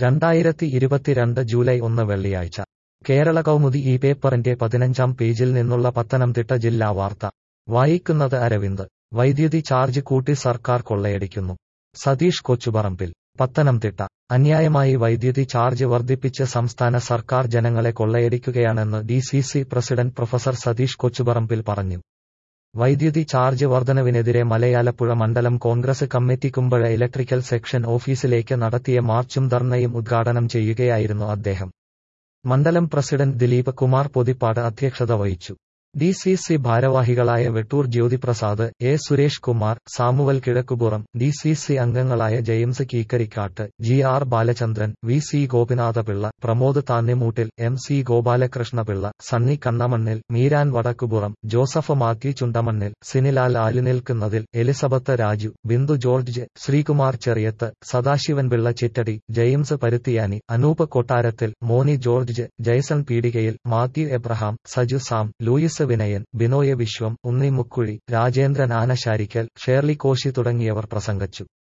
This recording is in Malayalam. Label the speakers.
Speaker 1: രണ്ടായിരത്തി ഇരുപത്തിരണ്ട് ജൂലൈ ഒന്ന് വെള്ളിയാഴ്ച കേരള കൗമുദി ഈ പേപ്പറിന്റെ പതിനഞ്ചാം പേജിൽ നിന്നുള്ള പത്തനംതിട്ട ജില്ലാ വാർത്ത വായിക്കുന്നത് അരവിന്ദ് വൈദ്യുതി ചാർജ് കൂട്ടി സർക്കാർ കൊള്ളയടിക്കുന്നു സതീഷ് കൊച്ചുപറമ്പിൽ പത്തനംതിട്ട അന്യായമായി വൈദ്യുതി ചാർജ് വർദ്ധിപ്പിച്ച് സംസ്ഥാന സർക്കാർ ജനങ്ങളെ കൊള്ളയടിക്കുകയാണെന്ന് D C C president professor Satheesh Kochuparambil പറഞ്ഞു വൈദ്യുതി ചാർജ് വർധനവിനെതിരെ മലയാലപ്പുഴ മണ്ഡലം Congress committee Kumbazha electrical section ഓഫീസിലേക്ക് നടത്തിയ മാർച്ചും ധർണയും ഉദ്ഘാടനം ചെയ്യുകയായിരുന്നു അദ്ദേഹം മണ്ഡലം പ്രസിഡന്റ് ദിലീപ് കുമാർ പൊതിപ്പാട് അധ്യക്ഷത വഹിച്ചു ഡി സി സി ഭാരവാഹികളായ Vettoor Jyothiprasad A Suresh Kumar Samuel Kizhakkupuram D C C അംഗങ്ങളായ James Keekkarikkattu G R Balachandran V C Gopinathapillai Pramod Thannimoottil M C Gopalakrishnapillai Sunny Kannamannil Meeran Vadakkupuram Joseph Mathew Chundamannil Sinilal Alunilkkunnathil Elizabeth Raju Bindu George Sreekumar Cheriyathu Sadasivan Pillai Chittadi James Paruthiyani Anoop Kottarathil Moni George Jaison Peedikayil Mathew Abraham Saju Sam Louis Vinayan Binoy Viswam Unni Mukkuzhi Rajendran Anasarikkal Shirley Koshy തുടങ്ങിയവർ പ്രസംഗിച്ചു